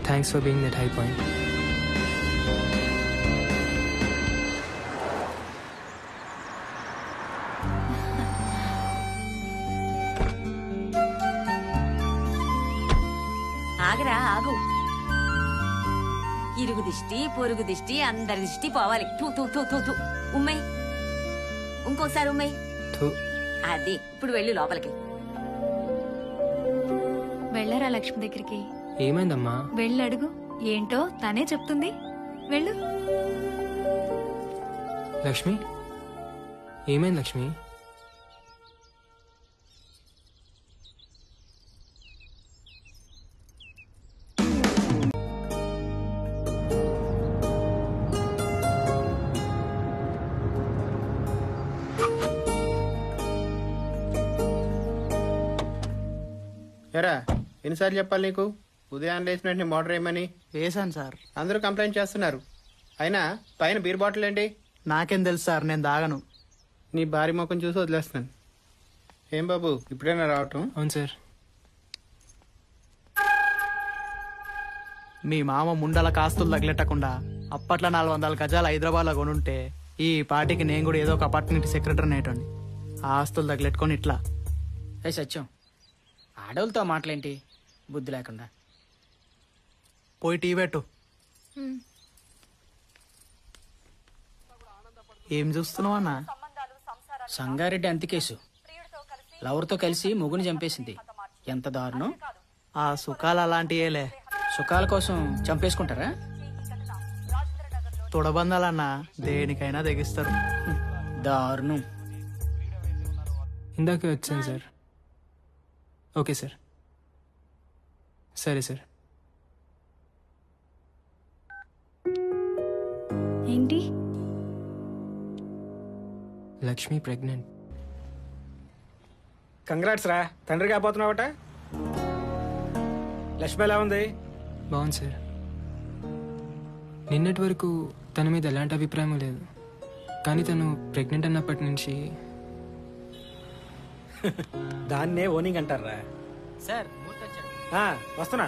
Thanks for being that high point ఆగరా ఆగు ఇరుగు దిష్టి పొరుగు దిష్టి అందరి దిష్టి పోవాలి తూ తూ తూ తూ తూ ఉమ్మై ఇంకోసారి ఉమ్మై థూ అది ఇప్పుడు వెళ్ళు లోపలికి వెళ్ళరా లక్ష్మి దగ్గరికి ఏమైందమ్మా వెళ్ళి అడుగు ఏంటో తనే చెప్తుంది వెళ్ళు లక్ష్మి ఏమైంది లక్ష్మి ఎరా ఎన్నిసార్లు చెప్పాలి నీకు ఉదయం లేచిన వెంటనే మోటార్ వేయమని వేశాను సార్ అందరూ కంప్లైంట్ చేస్తున్నారు అయినా పైన బీర్ బాటిల్ ఏంటి నాకేం తెలుసు సార్ నేను దాగను నీ భారీ ముఖం చూసి వదిలేస్తున్నాను ఏం బాబు ఇప్పుడైనా రావటం అవును సార్ మీ మామ ముండల కాస్తులు తగిలెట్టకుండా అప్పట్లో నాలుగు వందల గజాలు హైదరాబాద్లో కొనుంటే ఈ పార్టీకి నేను కూడా ఏదో ఒక అపార్ట్మెంట్ సెక్రటరీ నేటండి ఆ ఆస్తులు తగిలెట్టుకొని ఇట్లా ఏ సత్యం ఆడవులతో మాటలేంటి బుద్ధి లేకుండా పోయి టీ పెట్టు ఏం చూస్తున్నావు అన్న సంగారెడ్డి అంతికేసు లవర్తో కలిసి మొగుని చంపేసింది ఎంత దారుణం ఆ సుఖాలు అలాంటియేలే సుఖాల కోసం చంపేసుకుంటారా తొడబందాలన్న దేనికైనా తెగిస్తారు దారుణం ఇందాకే వచ్చాను సార్ ఓకే సార్ సరే సార్ ఏంటి లక్ష్మి ప్రెగ్నెంట్ కంగ్రాట్స్ రా తండ్రి కాబోతున్నావట లక్ష్మి ఎలా ఉంది బాగుంది సార్ నిన్నటి వరకు తన మీద ఎలాంటి అభిప్రాయం లేదు కానీ తను ప్రెగ్నెంట్ అన్నప్పటి నుంచి దాన్నే ఓనింగ్ అంటారా సార్ ఆ, వస్తున్నా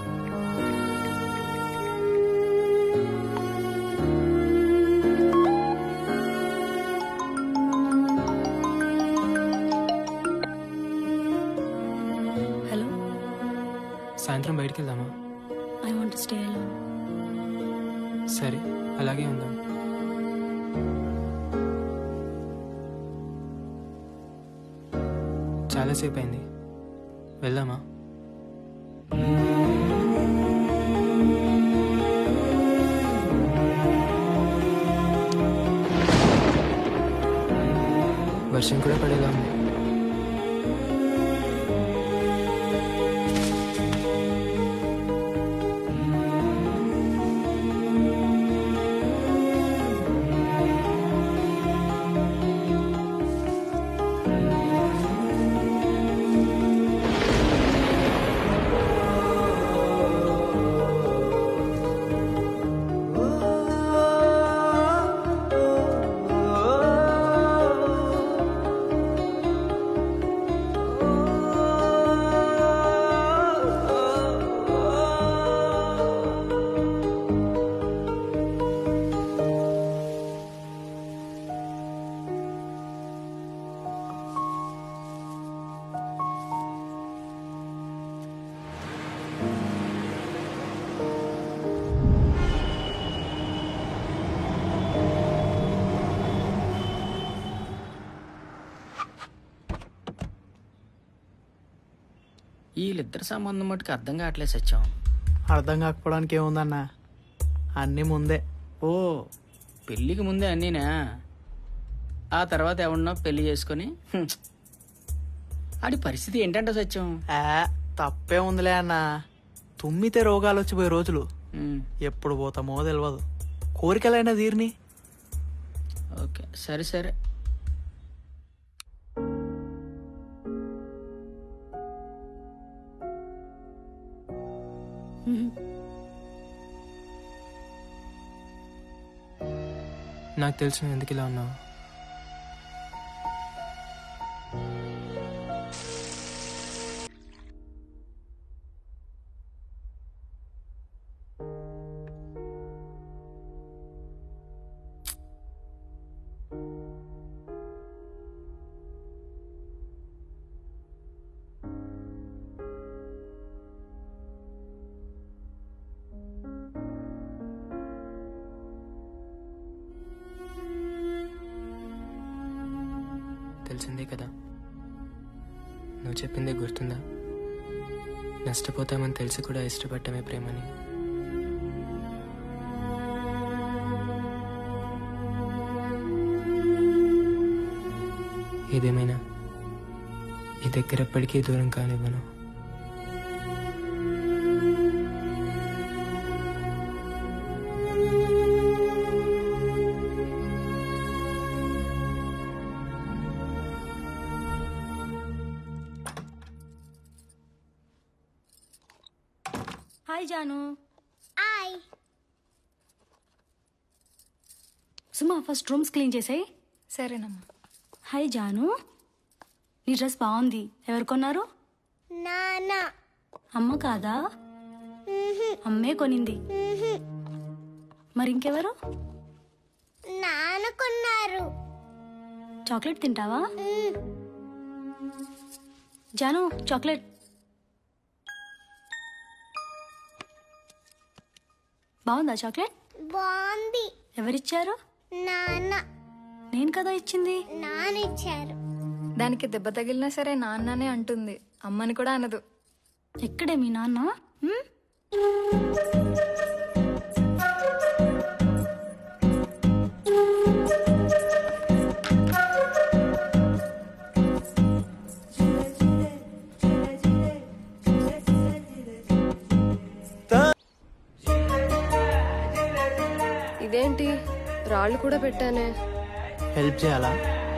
హలో సాయంత్రం బయటికి వెళ్దామా ఐ వాంట్ స్టే అలోన్ సరే అలాగే ఉందాం చాలాసేపు అయింది వెళ్దామా వర్షం కూడా పడేలా ఉంది వీళ్ళిద్దరి సంబంధం మటుకు అర్థం కావట్లేదు సత్యం అర్థం కాకపోవడానికి ఏముందన్న అన్నీ ముందే ఓ పెళ్ళికి ముందే అన్నీనా ఆ తర్వాత ఎవడన్నా పెళ్లి చేసుకొని హ్మ్. ఆడి పరిస్థితి ఏంటంటే సత్యం ఆ, తప్పే ఉందిలే అన్న తుమ్మితే రోగాలు వచ్చిపోయే రోజులు ఉమ్, ఎప్పుడు పోతామో తెలియదు కోరికలైనా తీరిని ఓకే సరే సరే నాకు తెలుసు నువ్వు ఎందుకు ఇలా ఉన్నావు తెలిసిందే కదా నువ్వు చెప్పిందే గుర్తుందా నష్టపోతామని తెలిసి కూడా ఇష్టపడటమే ప్రేమని ఏదేమైనా ఈ దగ్గర ఎప్పటికీ దూరం కానివ్వను hi Janu hi Suma first rooms clean చేసాయి సరేనమ్మా హాయ్ జాను నీ డ్రెస్ బాగుంది ఎవరు కొన్నారు నాన్న అమ్మ కాదా అమ్మే కొనింది మరి ఇంకెవరు నాన్న కొన్నారు చాక్లెట్ తింటావా జాను చాక్లెట్ బాగుందా చాక్లెట్ బాగుంది ఎవరిచ్చారు నాన్న నేను కదా ఇచ్చింది నాన్న ఇచ్చారు దానికి దెబ్బ తగిలినా సరే నాన్ననే అంటుంది అమ్మని కూడా అనదు ఎక్కడే మీ నాన్న హ్మ్? ఇదేంటి రాళ్ళు కూడా పెట్టానే హెల్ప్ చేయాలా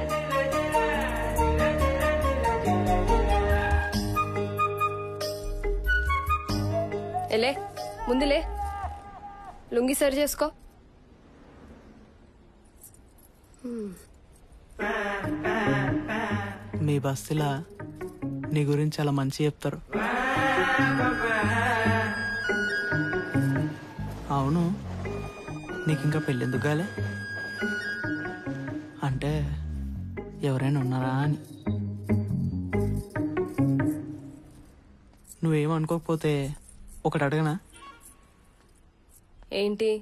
ఎలే ముందులే లుంగి సరి చేసుకో మీ బస్తీలా నీ గురించి చాలా మంచి చెప్తారు అవును నీకు ఇంకా పెళ్ళెందుకు కాలే అంటే ఎవరైనా ఉన్నారా అని నువ్వేమనుకోకపోతే ఒకటి అడగనా ఏంటి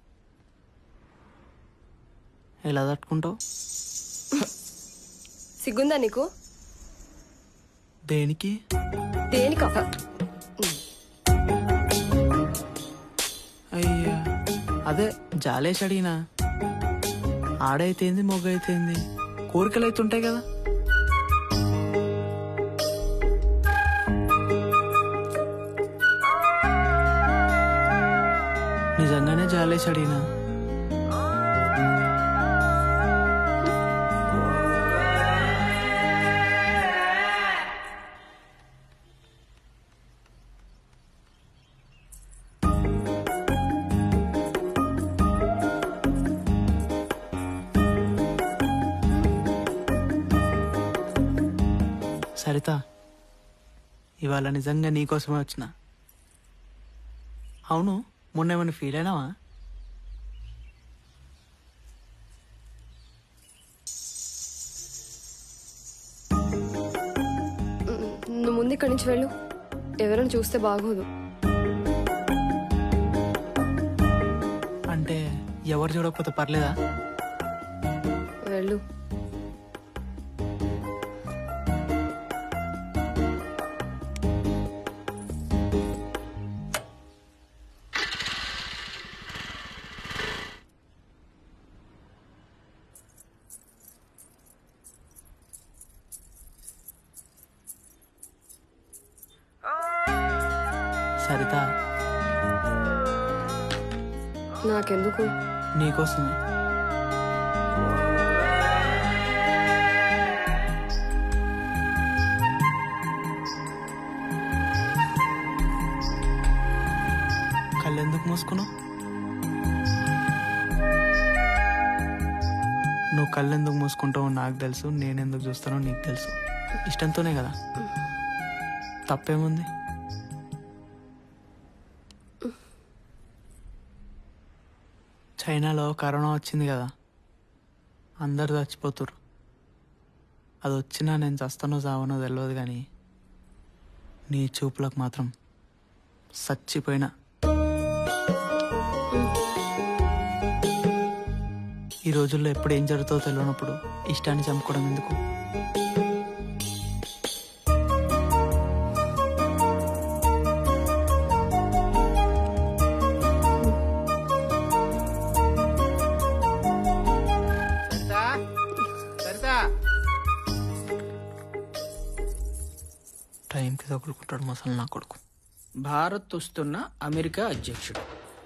ఎలా తట్టుకుంటావు సిగ్గుందా నీకు దేనికి దేనికా అయ్యా అదే జాలేసి అడిగినా ఆడైతేంది మొగ్గ అయితేంది కోరికలు అయితే ఉంటాయి కదా నిజంగానే జాలేసి అడిగినా సరిత ఇవాళ నిజంగా నీకోసమే వచ్చిన అవును మొన్న ఏమైనా ఫీల్ అయినావా నువ్వు ముందు ఇక్కడి నుంచి వెళ్ళు ఎవరైనా చూస్తే బాగోదు అంటే ఎవరు చూడకపోతే పర్లేదా వెళ్ళు సరిత నాకెందుకు నీకోసమే కళ్ళెందుకు మూసుకున్నావు నువ్వు కళ్ళెందుకు మూసుకుంటావో నాకు తెలుసు నేనెందుకు చూస్తానో నీకు తెలుసు ఇష్టంతోనే కదా తప్పేముంది చైనాలో కరోనా వచ్చింది కదా అందరు చచ్చిపోతురు అది వచ్చినా నేను చస్తానో చావనో తెలియదు కానీ నీ చూపులకు మాత్రం చచ్చిపోయినా ఈ రోజుల్లో ఎప్పుడు ఏం జరుగుతుందో తెలియనప్పుడు ఇష్టాన్ని చంపుకోవడం ఎందుకు తగులుకుంటాడు మసలు నా కొడుకు భారత్ వస్తున్న అమెరికా అధ్యక్షుడు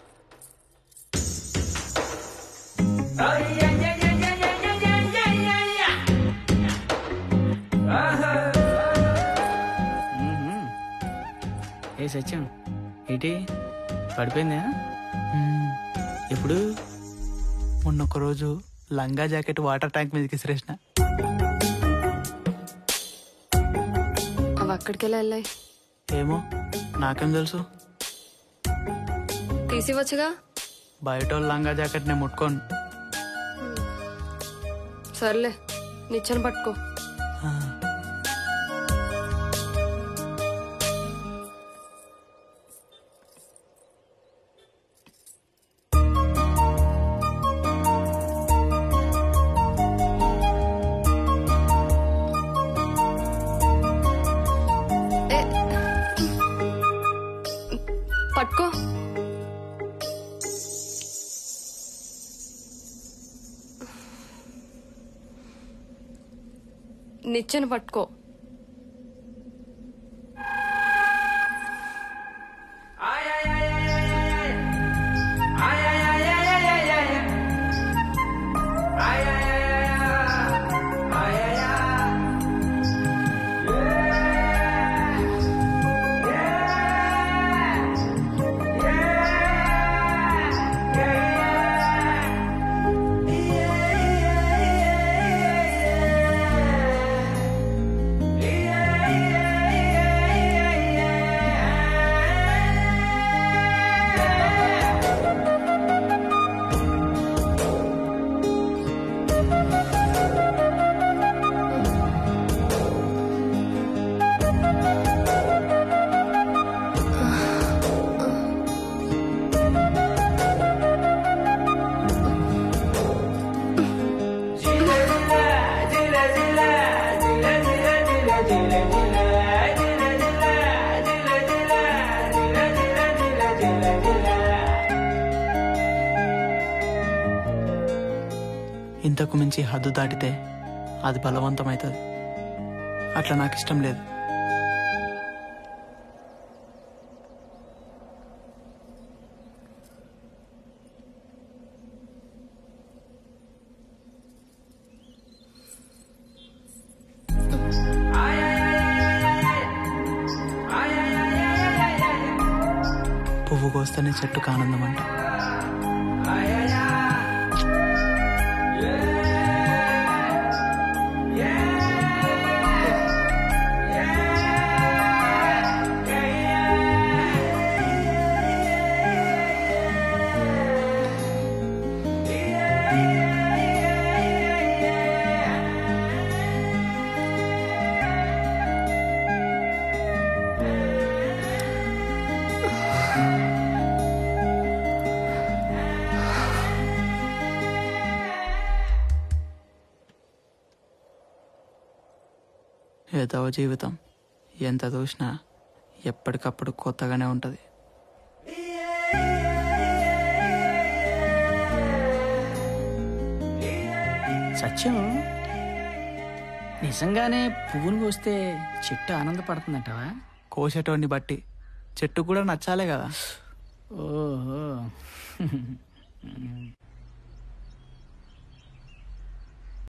మ్మ్. ఏ సత్యం ఏంటి పడిపోయిందా మ్మ్. ఎప్పుడు మొన్న ఒక రోజు లంగా జాకెట్ వాటర్ ట్యాంక్ మీదకి విసిరేసిన అవి అక్కడికి వెళ్ళా వెళ్ళాయి ఏమో నాకేం తెలుసు తీసివచ్చుగా బయట వాళ్ళ లంగా జాకెట్ నేను ముట్టుకోను సర్లే నిచ్చెన పట్టుకో ఆ, ఏ, పట్టుకో నిచ్చెన పట్టుకో ఇంతకు మించి హద్దు దాటితే అది బలవంతమవుతుంది అట్లా నాకు ఇష్టం లేదు పువ్వు కోస్తేనే చెట్టుకు ఆనందం అంట ఏదవ జీవితం ఎంత చూసినా ఎప్పటికప్పుడు కొత్తగానే ఉంటుంది సత్యం నిజంగానే పువ్వును కోస్తే చెట్టు ఆనందపడుతుందంటావా కోసేటోడిని బట్టి చెట్టు కూడా నచ్చాలే కదా ఓహో